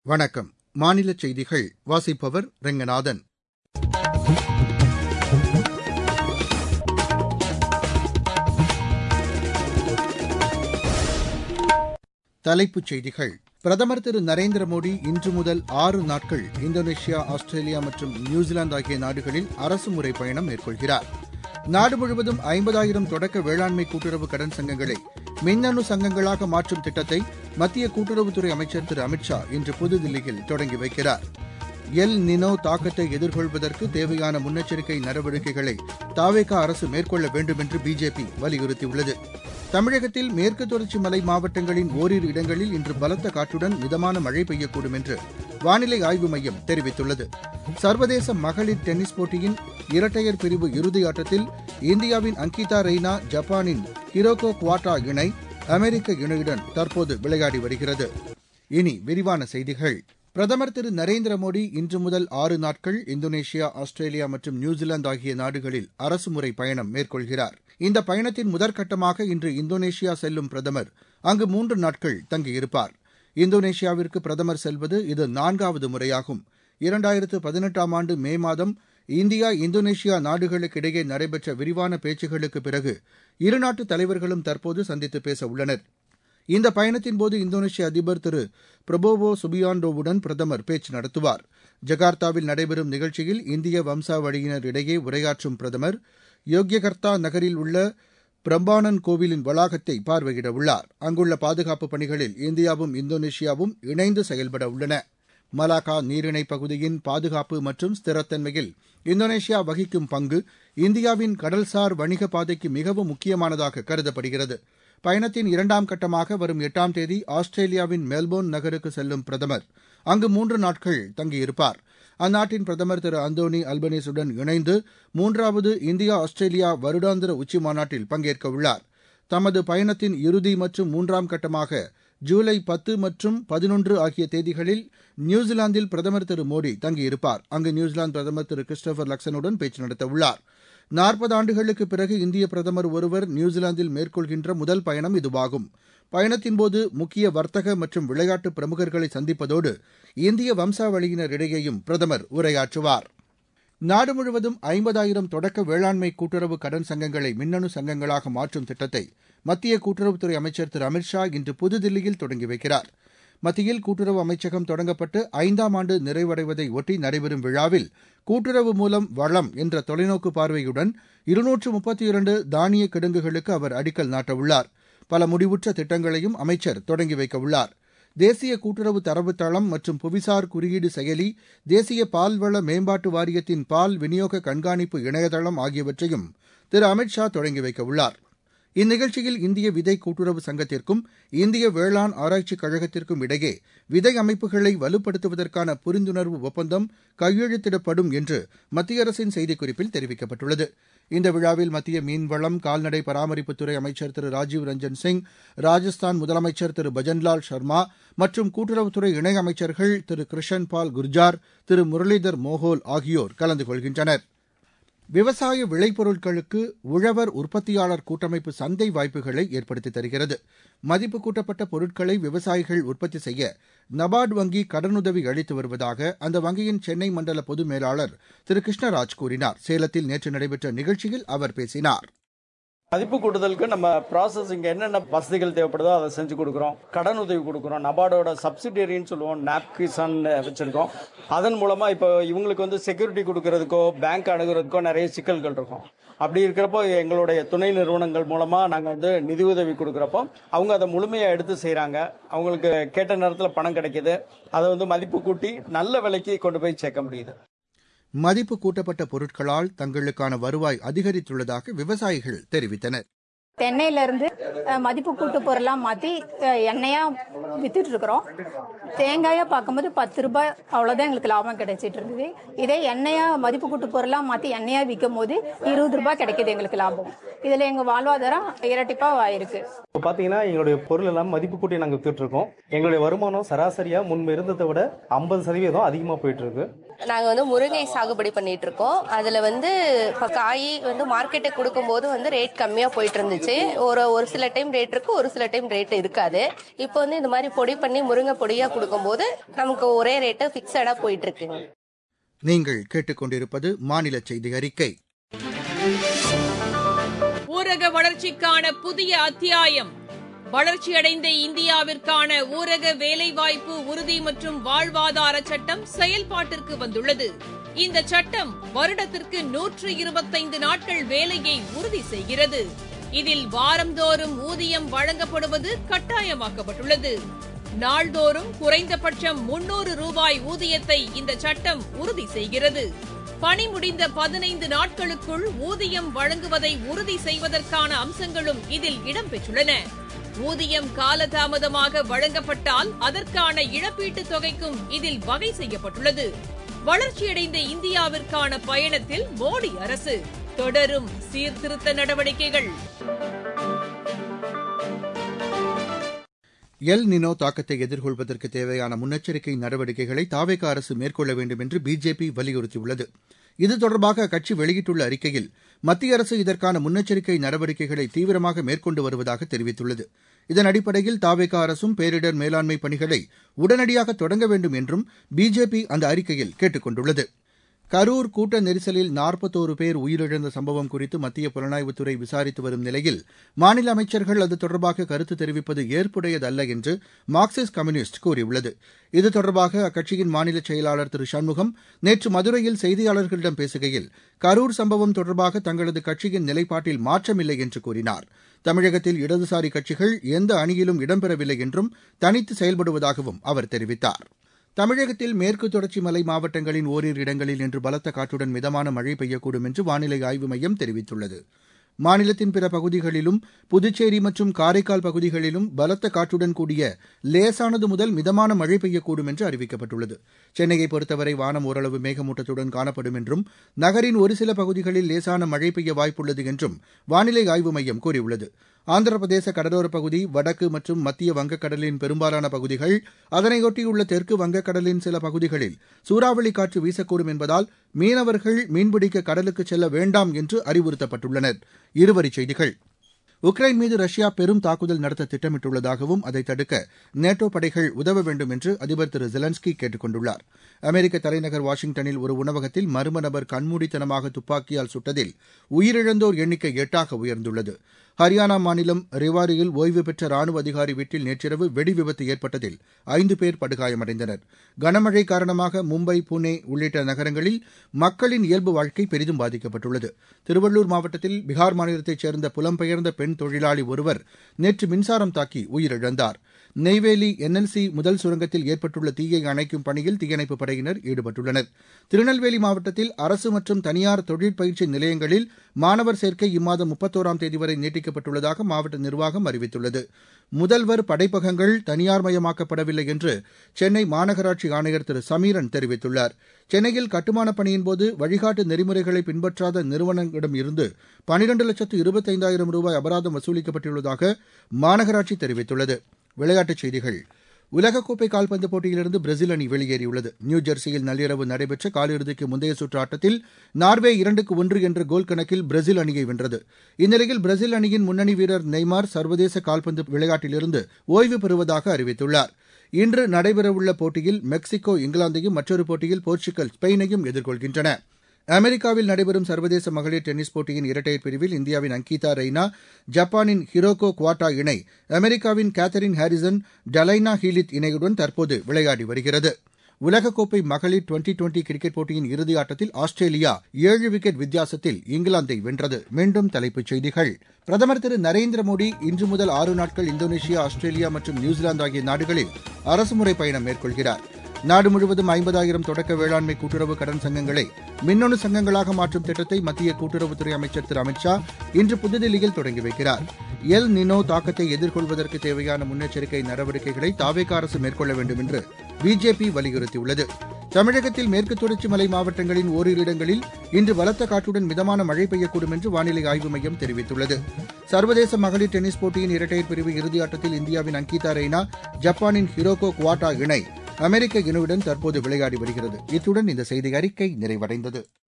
வணக்கம் மாநில செய்திகள் வாசிப்பவர் ரெங்கநாதன் தலைப்புச் செய்திகள் பிரதமர் திரு நரேந்திர மோடி இன்று முதல் ஆறு நாட்கள் இந்தோனேஷியா ஆஸ்திரேலியா மற்றும் நியூசிலாந்து ஆகிய நாடுகளில் அரசுமுறை பயணம் மேற்கொள்கிறார் நாடு முழுவதும் ஐம்பதாயிரம் தொடக்க வேளாண்மை கூட்டுறவு கடன் சங்கங்களை மின்னணு சங்கங்களாக மாற்றும் திட்டத்தை மத்திய கூட்டுறவுத்துறை அமைச்சர் திரு அமித் ஷா இன்று புதுதில்லியில் தொடங்கி வைக்கிறார் எல் நினோ தாக்கத்தை எதிர்கொள்வதற்கு தேவையான முன்னெச்சரிக்கை நடவடிக்கைகளை தாவேகா அரசு மேற்கொள்ள வேண்டும் என்று பிஜேபி வலியுறுத்தியுள்ளது தமிழகத்தில் மேற்கு தொடர்ச்சி மலை மாவட்டங்களின் ஓரிரு இடங்களில் இன்று பலத்த காற்றுடன் மிதமான மழை பெய்யக்கூடும் என்று வானிலை ஆய்வு மையம் தெரிவித்துள்ளது சர்வதேச மகளிர் டென்னிஸ் போட்டியின் இரட்டையர் பிரிவு இறுதி ஆட்டத்தில் இந்தியாவின் அங்கிதா ரெய்னா ஜப்பானின் ஹிரோகோ குவாட்டா இணை அமெரிக்க இணையுடன் தற்போது விளையாடி வருகிறது இனி விரிவான செய்திகள் பிரதமர் திரு நரேந்திர மோடி இன்று முதல் ஆறு நாட்கள் இந்தோனேஷியா ஆஸ்திரேலியா மற்றும் நியூசிலாந்து ஆகிய நாடுகளில் அரசுமுறை பயணம் மேற்கொள்கிறார் இந்த பயணத்தின் முதற்கட்டமாக இன்று இந்தோனேஷியா செல்லும் பிரதமர் அங்கு மூன்று நாட்கள் தங்கியிருப்பார் இந்தோனேஷியாவிற்கு பிரதமர் செல்வது இது நான்காவது முறையாகும் இரண்டாயிரத்து பதினெட்டாம் ஆண்டு மே மாதம் இந்தியா இந்தோனேஷியா நாடுகளுக்கிடையே நடைபெற்ற விரிவான பேச்சுகளுக்கு பிறகு இருநாட்டு தலைவர்களும் தற்போது சந்தித்து பேச உள்ளனர் இந்த பயணத்தின்போது இந்தோனேஷிய அதிபர் திரு பிரபோவோ சுபியாண்டோவுடன் பிரதமர் பேச்சு நடத்துவார் ஜகார்த்தாவில் நடைபெறும் நிகழ்ச்சியில் இந்திய வம்சாவழியினர் இடையே உரையாற்றும் பிரதமர் யோக்யகர்த்தா நகரில் உள்ள பிரம்பானன் கோவிலின் வளாகத்தை பார்வையிட உள்ளார் அங்குள்ள பாதுகாப்பு பணிகளில் இந்தியாவும் இந்தோனேஷியாவும் இணைந்து செயல்பட உள்ளன மலாக்கா நீரிணை பகுதியின் பாதுகாப்பு மற்றும் ஸ்திரத்தன்மையில் இந்தோனேஷியா வகிக்கும் பங்கு இந்தியாவின் கடல்சார் வணிக பாதைக்கு மிகவும் முக்கியமானதாக கருதப்படுகிறது பயணத்தின் இரண்டாம் கட்டமாக வரும் எட்டாம் தேதி ஆஸ்திரேலியாவின் மெல்போர்ன் நகருக்கு செல்லும் பிரதமர் அங்கு மூன்று நாட்கள் தங்கியிருப்பார் அந்நாட்டின் பிரதமர் திரு அந்தோனி அல்பனீசுடன் இணைந்து மூன்றாவது இந்தியா ஆஸ்திரேலியா வருடாந்திர உச்சி மாநாட்டில் பங்கேற்க உள்ளார் தமது பயணத்தின் இறுதி மற்றும் மூன்றாம் கட்டமாக ஜூலை பத்து மற்றும் பதினொன்று ஆகிய தேதிகளில் நியூசிலாந்தில் பிரதமர் திரு மோடி தங்கியிருப்பார் அங்கு நியூசிலாந்து பிரதமர் திரு கிறிஸ்டோபர் லக்சனுடன் பேச்சு நடத்த உள்ளார் நாற்பது ஆண்டுகளுக்கு பிறகு இந்திய பிரதமர் ஒருவர் நியூசிலாந்தில் மேற்கொள்கின்ற முதல் பயணம் இதுவாகும் பயணத்தின்போது முக்கிய வர்த்தக மற்றும் விளையாட்டு பிரமுகர்களை சந்திப்பதோடு இந்திய வம்சாவளியினரிடையேயும் பிரதமர் உரையாற்றுவார் நாடு முழுவதும் ஐம்பதாயிரம் தொடக்க வேளாண்மை கூட்டுறவு கடன் சங்கங்களை மின்னணு சங்கங்களாக மாற்றும் திட்டத்தை மத்திய கூட்டுறவுத்துறை அமைச்சர் திரு அமித் ஷா இன்று புதுதில்லியில் தொடங்கி வைக்கிறார் மத்தியில் கூட்டுறவு அமைச்சகம் தொடங்கப்பட்டு ஐந்தாம் ஆண்டு நிறைவடைவதை ஒட்டி நடைபெறும் விழாவில் கூட்டுறவு மூலம் வளம் என்ற தொலைநோக்கு பார்வையுடன் இருநூற்று முப்பத்தி இரண்டு தானிய கிடங்குகளுக்கு அவர் அடிக்கல் நாட்டவுள்ளார் பல முடிவுற்ற திட்டங்களையும் அமைச்சர் தொடங்கி வைக்க உள்ளார் தேசிய கூட்டுறவு தரவுத்தளம் மற்றும் புவிசார் குறியீடு செயலி தேசிய பால்வள மேம்பாட்டு வாரியத்தின் பால் விநியோக கண்காணிப்பு இணையதளம் ஆகியவற்றையும் திரு அமித் ஷா தொடங்கி வைக்க உள்ளார் இந்நிகழ்ச்சியில் இந்திய விதை கூட்டுறவு சங்கத்திற்கும் இந்திய வேளாண் ஆராய்ச்சிக் கழகத்திற்கும் இடையே விதை அமைப்புகளை வலுப்படுத்துவதற்கான புரிந்துணர்வு ஒப்பந்தம் கையெழுத்திடப்படும் என்று மத்திய அரசின் செய்திக்குறிப்பில் தெரிவிக்கப்பட்டுள்ளது இந்த விழாவில் மத்திய மீன்வளம் கால்நடை பராமரிப்புத்துறை அமைச்சர் திரு ராஜீவ் ரஞ்சன் சிங் ராஜஸ்தான் முதலமைச்சர் திரு பஜன்லால் சர்மா மற்றும் கூட்டுறவுத்துறை இணையமைச்சர்கள் திரு கிருஷன் பால் குர்ஜார் திரு முரளிதர் மோஹோல் ஆகியோர் கலந்து கொள்கின்றனர் விவசாய விளைபொருட்களுக்கு உழவர் உற்பத்தியாளர் கூட்டமைப்பு சந்தை வாய்ப்புகளை ஏற்படுத்தி தருகிறது மதிப்பு கூட்டப்பட்ட பொருட்களை விவசாயிகள் உற்பத்தி செய்ய நபார்டு வங்கி கடனுதவி அளித்து வருவதாக அந்த வங்கியின் சென்னை மண்டல பொது மேலாளர் திரு கிருஷ்ணராஜ் கூறினார் சேலத்தில் நேற்று நடைபெற்ற நிகழ்ச்சியில் அவர் பேசினார் மதிப்பு கூட்டுதலுக்கு நம்ம ப்ராசஸ் இங்கே என்னென்ன வசதிகள் தேவைப்படுதோ அதை செஞ்சு கொடுக்குறோம் கடன் உதவி கொடுக்குறோம் நபார்டோட சப்சிடரின்னு சொல்லுவோம் நாப் கிசான் வச்சுருக்கோம் அதன் மூலமாக இப்போ இவங்களுக்கு வந்து செக்யூரிட்டி கொடுக்கறதுக்கோ பேங்க் அணுகிறதுக்கோ நிறைய சிக்கல்கள் இருக்கும் அப்படி இருக்கிறப்போ எங்களுடைய துணை நிறுவனங்கள் மூலமாக நாங்கள் வந்து நிதி உதவி கொடுக்குறப்போ அவங்க அதை முழுமையாக எடுத்து செய்கிறாங்க அவங்களுக்கு கேட்ட நேரத்தில் பணம் கிடைக்கிது அதை வந்து மதிப்பு கூட்டி நல்ல விலைக்கு கொண்டு போய் சேர்க்க முடியுது மதிப்பு கூட்டப்பட்ட பொருட்களால் தங்களுக்கான வருவாய் அதிகரித்துள்ளதாக விவசாயிகள் தெரிவித்தனர் தென்னையில இருந்து மதிப்பு கூட்டு பொருளா மாத்தி எண்ணெயா வித்துட்டு இருக்கிறோம் தேங்காயா பார்க்கும்போது பத்து ரூபாய் அவ்வளவுதான் எங்களுக்கு லாபம் கிடைச்சிட்டு இருந்தது இதே எண்ணெயா மதிப்பு கூட்டு பொருளா மாத்தி எண்ணெயா விற்கும் போது இருபது ரூபாய் கிடைக்குது எங்களுக்கு லாபம் இதுல எங்க வாழ்வாதாரம் இரட்டிப்பா ஆயிருக்கு இப்போ பார்த்தீங்கன்னா எங்களுடைய பொருள் எல்லாம் மதிப்பு கூட்டி நாங்கள் வித்துட்டு இருக்கோம் எங்களுடைய வருமானம் சராசரியாக முன்பு இருந்ததை விட ஐம்பது சதவீதம் அதிகமாக போயிட்டு இருக்கு நாங்கள் வந்து முருங்கை சாகுபடி பண்ணிட்டு இருக்கோம் அதில் வந்து இப்போ காய் வந்து மார்க்கெட்டுக்கு கொடுக்கும்போது வந்து ரேட் கம்மியாக போயிட்டு இருந்துச்சு ஒரு ஒரு சில டைம் ரேட் இருக்கு ஒரு சில டைம் ரேட் இருக்காது இப்போ வந்து இந்த மாதிரி பொடி பண்ணி முருங்கை பொடியாக கொடுக்கும்போது நமக்கு ஒரே ரேட்டு ஃபிக்ஸடாக போயிட்டு இருக்குங்க நீங்கள் கேட்டுக்கொண்டிருப்பது மாநில செய்தி அறிக்கை ஊரக வளர்ச்சிக்கான புதிய அத்தியாயம் வளர்ச்சியடைந்த இந்தியாவிற்கான ஊரக வேலைவாய்ப்பு உறுதி மற்றும் வாழ்வாதார சட்டம் செயல்பாட்டிற்கு வந்துள்ளது இந்த சட்டம் வருடத்திற்கு நூற்று இருபத்தைந்து நாட்கள் வேலையை உறுதி செய்கிறது இதில் வாரந்தோறும் ஊதியம் வழங்கப்படுவது கட்டாயமாக்கப்பட்டுள்ளது நாள்தோறும் குறைந்தபட்சம் முன்னூறு ரூபாய் ஊதியத்தை இந்த சட்டம் உறுதி செய்கிறது பணி முடிந்த பதினைந்து நாட்களுக்குள் ஊதியம் வழங்குவதை உறுதி செய்வதற்கான அம்சங்களும் இதில் இடம்பெற்றுள்ளன ஊதியம் காலதாமதமாக வழங்கப்பட்டால் அதற்கான இழப்பீட்டுத் தொகைக்கும் இதில் வகை செய்யப்பட்டுள்ளது வளர்ச்சியடைந்த இந்தியாவிற்கான பயணத்தில் மோடி அரசு தொடரும் சீர்திருத்த நடவடிக்கைகள் எல் நினோ தாக்கத்தை எதிர்கொள்வதற்கு தேவையான முன்னெச்சரிக்கை நடவடிக்கைகளை தாவேக அரசு மேற்கொள்ள வேண்டும் என்று பிஜேபி வலியுறுத்தியுள்ளது இது தொடர்பாக அக்கட்சி வெளியிட்டுள்ள அறிக்கையில் மத்திய அரசு இதற்கான முன்னெச்சரிக்கை நடவடிக்கைகளை தீவிரமாக மேற்கொண்டு வருவதாக தெரிவித்துள்ளது இதன் அடிப்படையில் தாவேக அரசும் பேரிடர் மேலாண்மை பணிகளை உடனடியாக தொடங்க வேண்டும் என்றும் பிஜேபி அந்த அறிக்கையில் கேட்டுக் கொண்டுள்ளது கரூர் கூட்ட நெரிசலில் நாற்பத்தோரு பேர் உயிரிழந்த சம்பவம் குறித்து மத்திய புலனாய்வுத்துறை விசாரித்து வரும் நிலையில் மாநில அமைச்சர்கள் அது தொடர்பாக கருத்து தெரிவிப்பது ஏற்புடையதல்ல என்று மார்க்சிஸ்ட் கம்யூனிஸ்ட் கூறியுள்ளது இது தொடர்பாக அக்கட்சியின் மாநில செயலாளர் திரு சண்முகம் நேற்று மதுரையில் செய்தியாளர்களிடம் பேசுகையில் கரூர் சம்பவம் தொடர்பாக தங்களது கட்சியின் நிலைப்பாட்டில் மாற்றமில்லை என்று கூறினார் தமிழகத்தில் இடதுசாரி கட்சிகள் எந்த அணியிலும் இடம்பெறவில்லை என்றும் தனித்து செயல்படுவதாகவும் அவர் தெரிவித்தார் தமிழகத்தில் மேற்கு தொடர்ச்சி மலை மாவட்டங்களின் ஓரிரு இடங்களில் இன்று பலத்த காற்றுடன் மிதமான மழை பெய்யக்கூடும் என்று வானிலை ஆய்வு மையம் தெரிவித்துள்ளது மாநிலத்தின் பிற பகுதிகளிலும் புதுச்சேரி மற்றும் காரைக்கால் பகுதிகளிலும் பலத்த காற்றுடன் கூடிய லேசானது முதல் மிதமான மழை பெய்யக்கூடும் என்று அறிவிக்கப்பட்டுள்ளது சென்னையை பொறுத்தவரை வானம் ஓரளவு மேகமூட்டத்துடன் காணப்படும் என்றும் நகரின் ஒரு சில பகுதிகளில் லேசான மழை பெய்ய வாய்ப்புள்ளது என்றும் வானிலை ஆய்வு மையம் கூறியுள்ளது ஆந்திர பிரதேச கடலோரப் பகுதி வடக்கு மற்றும் மத்திய வங்கக்கடலின் பெரும்பாலான பகுதிகள் அதனையொட்டியுள்ள தெற்கு வங்கக்கடலின் சில பகுதிகளில் சூறாவளி காற்று வீசக்கூடும் என்பதால் மீனவர்கள் மீன்பிடிக்க கடலுக்கு செல்ல வேண்டாம் என்று அறிவுறுத்தப்பட்டுள்ளனர் இருவரிச் செய்திகள் உக்ரைன் மீது ரஷ்யா பெரும் தாக்குதல் நடத்த திட்டமிட்டுள்ளதாகவும் அதை தடுக்க நேட்டோ படைகள் உதவ வேண்டும் என்று அதிபர் திரு ஜெலன்ஸ்கி கேட்டுக் கொண்டுள்ளார் அமெரிக்க தலைநகர் வாஷிங்டனில் ஒரு உணவகத்தில் மர்ம நபர் கண்மூடித்தனமாக துப்பாக்கியால் சுட்டதில் உயிரிழந்தோர் எண்ணிக்கை எட்டாக உயர்ந்துள்ளது ஹரியானா மாநிலம் ரெவாரியில் ஓய்வு பெற்ற ராணுவ அதிகாரி வீட்டில் நேற்றிரவு வெடி விபத்து ஏற்பட்டதில் ஐந்து பேர் படுகாயமடைந்தனர் கனமழை காரணமாக மும்பை புனே உள்ளிட்ட நகரங்களில் மக்களின் இயல்பு வாழ்க்கை பெரிதும் பாதிக்கப்பட்டுள்ளது திருவள்ளூர் மாவட்டத்தில் பீகார் மாநிலத்தைச் சேர்ந்த புலம்பெயர்ந்த பெண் தொழிலாளி ஒருவர் நேற்று மின்சாரம் தாக்கி உயிரிழந்தார் நெய்வேலி என்எல்சி முதல் சுரங்கத்தில் ஏற்பட்டுள்ள தீயை அணைக்கும் பணியில் தீயணைப்புப் படையினர் ஈடுபட்டுள்ளனர் திருநெல்வேலி மாவட்டத்தில் அரசு மற்றும் தனியார் தொழிற்பயிற்சி நிலையங்களில் மாணவர் சேர்க்கை இம்மாதம் முப்பத்தோராம் தேதி வரை நீட்டிக்கப்பட்டுள்ளதாக மாவட்ட நிர்வாகம் அறிவித்துள்ளது முதல்வர் படைப்பகங்கள் தனியார்மயமாக்கப்படவில்லை என்று சென்னை மாநகராட்சி ஆணையர் திரு சமீரன் தெரிவித்துள்ளார் சென்னையில் கட்டுமானப் பணியின்போது வழிகாட்டு நெறிமுறைகளை பின்பற்றாத நிறுவனங்களிடம் இருந்து பனிரண்டு லட்சத்து இருபத்தைந்தாயிரம் ரூபாய் அபராதம் வசூலிக்கப்பட்டுள்ளதாக மாநகராட்சி தெரிவித்துள்ளது விளையாட்டுச் செய்திகள் உலகக்கோப்பை கால்பந்து போட்டியிலிருந்து பிரேசில் அணி வெளியேறியுள்ளது நியூ ஜெர்சியில் நள்ளிரவு நடைபெற்ற காலிறுதிக்கு முந்தைய சுற்று ஆட்டத்தில் நார்வே இரண்டுக்கு ஒன்று என்ற கோல் கணக்கில் பிரேசில் அணியை வென்றது இந்நிலையில் பிரேசில் அணியின் முன்னணி வீரர் நெய்மார் சர்வதேச கால்பந்து விளையாட்டிலிருந்து ஓய்வு பெறுவதாக அறிவித்துள்ளார் இன்று நடைபெறவுள்ள போட்டியில் மெக்சிகோ இங்கிலாந்தையும் மற்றொரு போட்டியில் போர்ச்சுகல் ஸ்பெயினையும் எதிர்கொள்கின்றன அமெரிக்காவில் நடைபெறும் சர்வதேச மகளிர் டென்னிஸ் போட்டியின் இரட்டையர் பிரிவில் இந்தியாவின் அங்கீதா ரெய்னா ஜப்பானின் ஹிரோகோ குவாட்டா இணை அமெரிக்காவின் கேத்தரின் ஹாரிசன் டலைனா ஹீலித் இணையுடன் தற்போது விளையாடி வருகிறது உலகக்கோப்பை மகளிர் டுவெண்டி டுவெண்டி கிரிக்கெட் போட்டியின் இறுதி ஆட்டத்தில் ஆஸ்திரேலியா ஏழு விக்கெட் வித்தியாசத்தில் இங்கிலாந்தை வென்றது மீண்டும் தலைப்புச் செய்திகள் பிரதமர் திரு நரேந்திர மோடி இன்று முதல் ஆறு நாட்கள் இந்தோனேஷியா ஆஸ்திரேலியா மற்றும் நியூசிலாந்து ஆகிய நாடுகளில் அரசுமுறை பயணம் மேற்கொள்கிறார் நாடு முழுவதும் ஐம்பதாயிரம் தொடக்க வேளாண்மை கூட்டுறவு கடன் சங்கங்களை மின்னணு சங்கங்களாக மாற்றும் திட்டத்தை மத்திய கூட்டுறவுத்துறை அமைச்சர் திரு அமித் ஷா இன்று புதுதில்லியில் தொடங்கி வைக்கிறார் எல் நினோ தாக்கத்தை எதிர்கொள்வதற்கு தேவையான முன்னெச்சரிக்கை நடவடிக்கைகளை தாவேக அரசு மேற்கொள்ள வேண்டும் என்று பிஜேபி வலியுறுத்தியுள்ளது தமிழகத்தில் மேற்கு தொடர்ச்சி மலை மாவட்டங்களின் ஓரிரு இடங்களில் இன்று பலத்த காற்றுடன் மிதமான மழை பெய்யக்கூடும் என்று வானிலை ஆய்வு மையம் தெரிவித்துள்ளது சர்வதேச மகளிர் டென்னிஸ் போட்டியின் இரட்டையர் பிரிவு இறுதியாட்டத்தில் இந்தியாவின் அங்கீதா ரெய்னா ஜப்பானின் ஹிரோகோ குவாட்டா இணை அமெரிக்க இணுவுடன் தற்போது விளையாடி வருகிறது இத்துடன் இந்த செய்தி அறிக்கை நிறைவடைந்தது